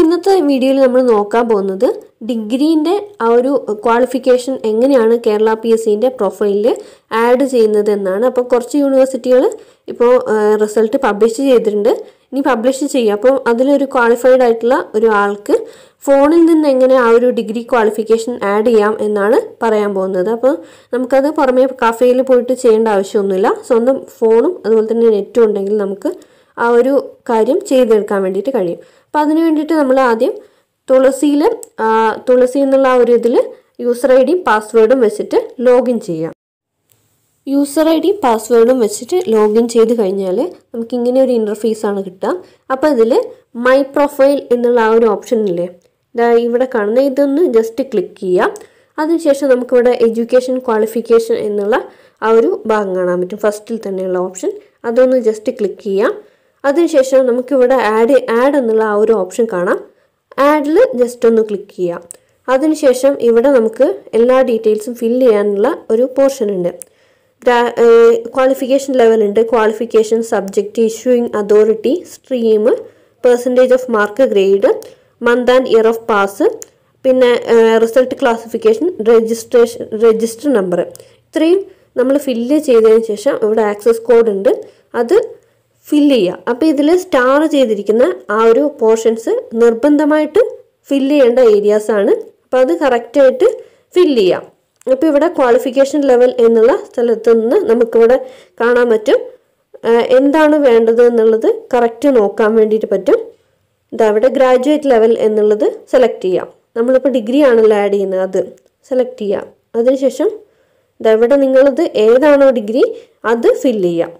ഇന്നത്തെ വീഡിയോയിൽ നമ്മൾ നോക്കാൻ പോകുന്നത് ഡിഗ്രീൻ്റെ ആ ഒരു ക്വാളിഫിക്കേഷൻ എങ്ങനെയാണ് കേരള പി എസ് സിൻ്റെ പ്രൊഫൈലിൽ ആഡ് ചെയ്യുന്നത് എന്നാണ് അപ്പോൾ കുറച്ച് യൂണിവേഴ്സിറ്റികൾ ഇപ്പോൾ റിസൾട്ട് പബ്ലിഷ് ചെയ്തിട്ടുണ്ട് ഇനി പബ്ലിഷ് ചെയ്യും അപ്പോൾ അതിലൊരു ക്വാളിഫൈഡ് ആയിട്ടുള്ള ഒരു ആൾക്ക് ഫോണിൽ നിന്ന് എങ്ങനെ ആ ഒരു ഡിഗ്രി ക്വാളിഫിക്കേഷൻ ആഡ് ചെയ്യാം എന്നാണ് പറയാൻ പോകുന്നത് അപ്പോൾ നമുക്കത് പുറമേ കഫേയിൽ പോയിട്ട് ചെയ്യേണ്ട ആവശ്യമൊന്നുമില്ല സ്വന്തം ഫോണും അതുപോലെ തന്നെ നെറ്റും ഉണ്ടെങ്കിൽ നമുക്ക് ആ ഒരു കാര്യം ചെയ്തെടുക്കാൻ വേണ്ടിയിട്ട് കഴിയും അപ്പോൾ അതിന് വേണ്ടിയിട്ട് നമ്മൾ ആദ്യം തുളസിയിൽ തുളസി എന്നുള്ള ആ ഒരു ഇതിൽ യൂസർ ഐ ഡിയും പാസ്വേഡും വെച്ചിട്ട് ലോഗിൻ ചെയ്യാം യൂസർ ഐ ഡിയും പാസ്വേഡും വെച്ചിട്ട് ലോഗിൻ ചെയ്ത് കഴിഞ്ഞാൽ നമുക്ക് ഇങ്ങനെ ഒരു ഇൻ്റർഫേസ് ആണ് കിട്ടുക അപ്പോൾ ഇതിൽ മൈ പ്രൊഫൈൽ എന്നുള്ള ആ ഒരു ഓപ്ഷൻ ഇല്ലേ ദാ ഇവിടെ കാണുന്ന ഇതൊന്ന് ജസ്റ്റ് ക്ലിക്ക് ചെയ്യാം അതിനുശേഷം നമുക്കിവിടെ എഡ്യൂക്കേഷൻ ക്വാളിഫിക്കേഷൻ എന്നുള്ള ആ ഒരു ഭാഗം കാണാൻ പറ്റും ഫസ്റ്റിൽ തന്നെയുള്ള ഓപ്ഷൻ അതൊന്ന് ജസ്റ്റ് ക്ലിക്ക് ചെയ്യാം അതിനുശേഷം നമുക്കിവിടെ ആഡ് ആഡ് എന്നുള്ള ആ ഒരു ഓപ്ഷൻ കാണാം ആഡിൽ ജസ്റ്റ് ഒന്ന് ക്ലിക്ക് ചെയ്യാം അതിനുശേഷം ഇവിടെ നമുക്ക് എല്ലാ ഡീറ്റെയിൽസും ഫില്ല് ചെയ്യാനുള്ള ഒരു പോർഷൻ ഉണ്ട് ക്വാളിഫിക്കേഷൻ ലെവൽ ഉണ്ട് qualification subject issuing authority stream percentage of mark grade month and year of pass പിന്നെ result classification registration register number ഇത്രയും നമ്മൾ ഫില്ല് ചെയ്തതിന് ശേഷം ഇവിടെ ആക്സസ് കോഡ് ഉണ്ട് അത് ഫില്ല് ചെയ്യുക അപ്പോൾ ഇതിൽ സ്റ്റാർ ചെയ്തിരിക്കുന്ന ആ ഒരു പോർഷൻസ് നിർബന്ധമായിട്ട് ഫില്ല് ചെയ്യേണ്ട ഏരിയാസ് ആണ് അപ്പോൾ അത് കറക്റ്റായിട്ട് ഫില്ല് ചെയ്യാം അപ്പോൾ ഇവിടെ ക്വാളിഫിക്കേഷൻ ലെവൽ എന്നുള്ള സ്ഥലത്ത് നിന്ന് നമുക്കിവിടെ കാണാൻ പറ്റും എന്താണ് വേണ്ടത് എന്നുള്ളത് കറക്റ്റ് നോക്കാൻ വേണ്ടിയിട്ട് പറ്റും ഇതാ ഇവിടെ ഗ്രാജുവേറ്റ് ലെവൽ എന്നുള്ളത് സെലക്ട് ചെയ്യാം നമ്മളിപ്പോൾ ഡിഗ്രി ആണല്ലോ ആഡ് ചെയ്യുന്നത് അത് സെലക്ട് ചെയ്യാം അതിനുശേഷം ഇതാ ഇവിടെ നിങ്ങളത് ഏതാണോ ഡിഗ്രി അത് ഫില്ല് ചെയ്യാം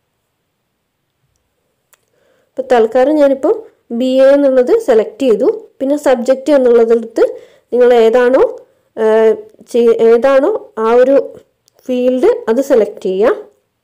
ഇപ്പോൾ തൽക്കാലം ഞാനിപ്പോൾ ബി എ എന്നുള്ളത് സെലക്ട് ചെയ്തു പിന്നെ സബ്ജക്റ്റ് എന്നുള്ളതെടുത്ത് നിങ്ങൾ ഏതാണോ ഏതാണോ ആ ഒരു ഫീൽഡ് അത് സെലക്ട് ചെയ്യാം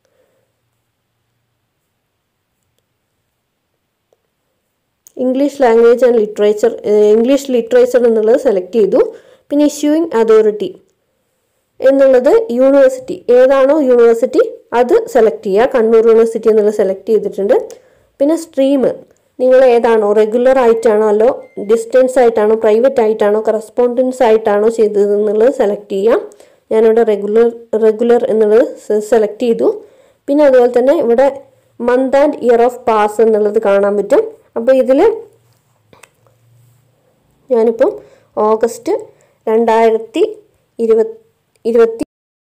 English language and literature English literature എന്നുള്ളത് സെലക്ട് ചെയ്തു പിന്നെ ഇഷ്യൂയിങ് അതോറിറ്റി എന്നുള്ളത് യൂണിവേഴ്സിറ്റി ഏതാണോ യൂണിവേഴ്സിറ്റി അത് സെലക്ട് ചെയ്യുക കണ്ണൂർ യൂണിവേഴ്സിറ്റി എന്നുള്ളത് സെലക്ട് ചെയ്തിട്ടുണ്ട് പിന്നെ സ്ട്രീം നിങ്ങൾ ഏതാണോ റെഗുലർ ആയിട്ടാണോ അല്ലോ ഡിസ്റ്റൻസ് ആയിട്ടാണോ പ്രൈവറ്റ് ആയിട്ടാണോ കറസ്പോണ്ടൻസ് ആയിട്ടാണോ ചെയ്തത് എന്നുള്ളത് സെലക്ട് ചെയ്യാം ഞാനിവിടെ റെഗുലർ റെഗുലർ എന്നുള്ളത് സെലക്ട് ചെയ്തു പിന്നെ അതുപോലെ തന്നെ ഇവിടെ month and year of pass എന്നുള്ളത് കാണാൻ പറ്റും അപ്പോൾ ഇതിൽ ഞാനിപ്പം ഓഗസ്റ്റ് രണ്ടായിരത്തി ഇരുപത്തി ഇരുപത്തി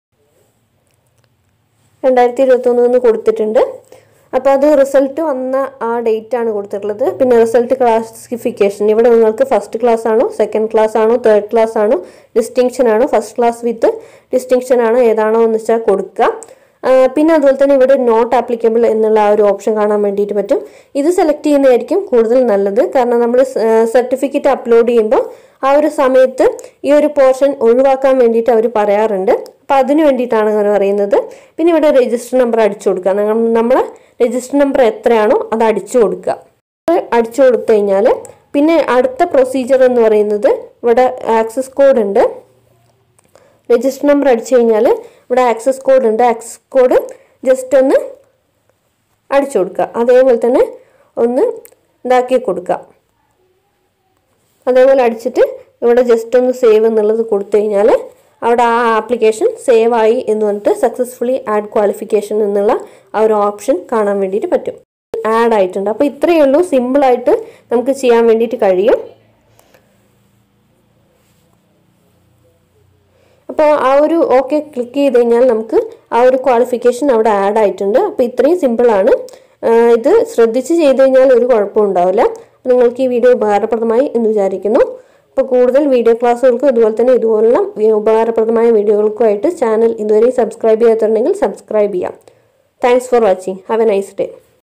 രണ്ടായിരത്തി ഇരുപത്തൊന്ന് കൊടുത്തിട്ടുണ്ട് അപ്പോൾ അത് റിസൾട്ട് വന്ന ആ ഡേറ്റ് ആണ് കൊടുത്തിട്ടുള്ളത് പിന്നെ റിസൾട്ട് ക്ലാസിഫിക്കേഷൻ ഇവിടെ നിങ്ങൾക്ക് ഫസ്റ്റ് ക്ലാസ് ആണോ സെക്കൻഡ് ക്ലാസ് ആണോ തേർഡ് ക്ലാസ് ആണോ ഡിസ്റ്റിങ്ഷൻ ആണോ ഫസ്റ്റ് ക്ലാസ് വിത്ത് ഡിസ്റ്റിങ്ഷൻ ആണോ ഏതാണോ എന്ന് വെച്ചാൽ കൊടുക്കുക പിന്നെ അതുപോലെ തന്നെ ഇവിടെ നോട്ട് ആപ്ലിക്കബിൾ എന്നുള്ള ആ ഒരു ഓപ്ഷൻ കാണാൻ വേണ്ടിയിട്ട് പറ്റും ഇത് സെലക്ട് ചെയ്യുന്നതായിരിക്കും കൂടുതൽ നല്ലത് കാരണം നമ്മൾ സർട്ടിഫിക്കറ്റ് അപ്ലോഡ് ചെയ്യുമ്പോൾ ആ ഒരു സമയത്ത് ഈ ഒരു പോർഷൻ ഒഴിവാക്കാൻ വേണ്ടിയിട്ട് അവർ പറയാറുണ്ട് അപ്പം അതിന് വേണ്ടിയിട്ടാണ് അങ്ങനെ പറയുന്നത് പിന്നെ ഇവിടെ രജിസ്റ്റർ നമ്പർ അടിച്ചു കൊടുക്കുക നമ്മൾ രജിസ്റ്റർ നമ്പർ എത്രയാണോ അത് അടിച്ചു കൊടുക്കുക അടിച്ചു കൊടുത്തു കഴിഞ്ഞാൽ പിന്നെ അടുത്ത പ്രൊസീജിയർ എന്ന് പറയുന്നത് ഇവിടെ ആക്സസ് കോഡ് ഉണ്ട് രജിസ്റ്റർ നമ്പർ അടിച്ചു കഴിഞ്ഞാൽ ഇവിടെ ആക്സസ് കോഡ് ഉണ്ട് ആക്സസ് കോഡ് ജസ്റ്റ് ഒന്ന് അടിച്ചു കൊടുക്കുക അതേപോലെ തന്നെ ഒന്ന് ഇതാക്കി കൊടുക്കുക അതേപോലെ അടിച്ചിട്ട് ഇവിടെ ജസ്റ്റ് ഒന്ന് സേവ് എന്നുള്ളത് കൊടുത്തു കഴിഞ്ഞാൽ അവിടെ ആ ആപ്ലിക്കേഷൻ സേവ് ആയി എന്ന് പറഞ്ഞിട്ട് സക്സസ്ഫുള്ളി ആഡ് ക്വാളിഫിക്കേഷൻ എന്നുള്ള ആ ഒരു ഓപ്ഷൻ കാണാൻ വേണ്ടിയിട്ട് പറ്റും ആഡ് ആയിട്ടുണ്ട് അപ്പോൾ ഇത്രയേ ഉള്ളൂ സിമ്പിളായിട്ട് നമുക്ക് ചെയ്യാൻ വേണ്ടിയിട്ട് കഴിയും അപ്പോൾ ആ ഒരു ഓക്കെ ക്ലിക്ക് ചെയ്ത് കഴിഞ്ഞാൽ നമുക്ക് ആ ഒരു ക്വാളിഫിക്കേഷൻ അവിടെ ആഡ് ആയിട്ടുണ്ട് അപ്പോൾ ഇത്രയും സിമ്പിളാണ് ഇത് ശ്രദ്ധിച്ച് ചെയ്ത് കഴിഞ്ഞാൽ ഒരു കുഴപ്പവും ഉണ്ടാവില്ല നിങ്ങൾക്ക് ഈ വീഡിയോ ഉപകാരപ്രദമായി എന്ന് വിചാരിക്കുന്നു അപ്പോൾ കൂടുതൽ വീഡിയോ ക്ലാസ്സുകൾക്കും ഇതുപോലെ തന്നെ ഇതുപോലുള്ള ഉപകാരപ്രദമായ വീഡിയോകൾക്കുമായിട്ട് ചാനൽ ഇതുവരെ സബ്സ്ക്രൈബ് ചെയ്യാത്തുണ്ടെങ്കിൽ സബ്സ്ക്രൈബ് ചെയ്യാം thanks for watching have a nice day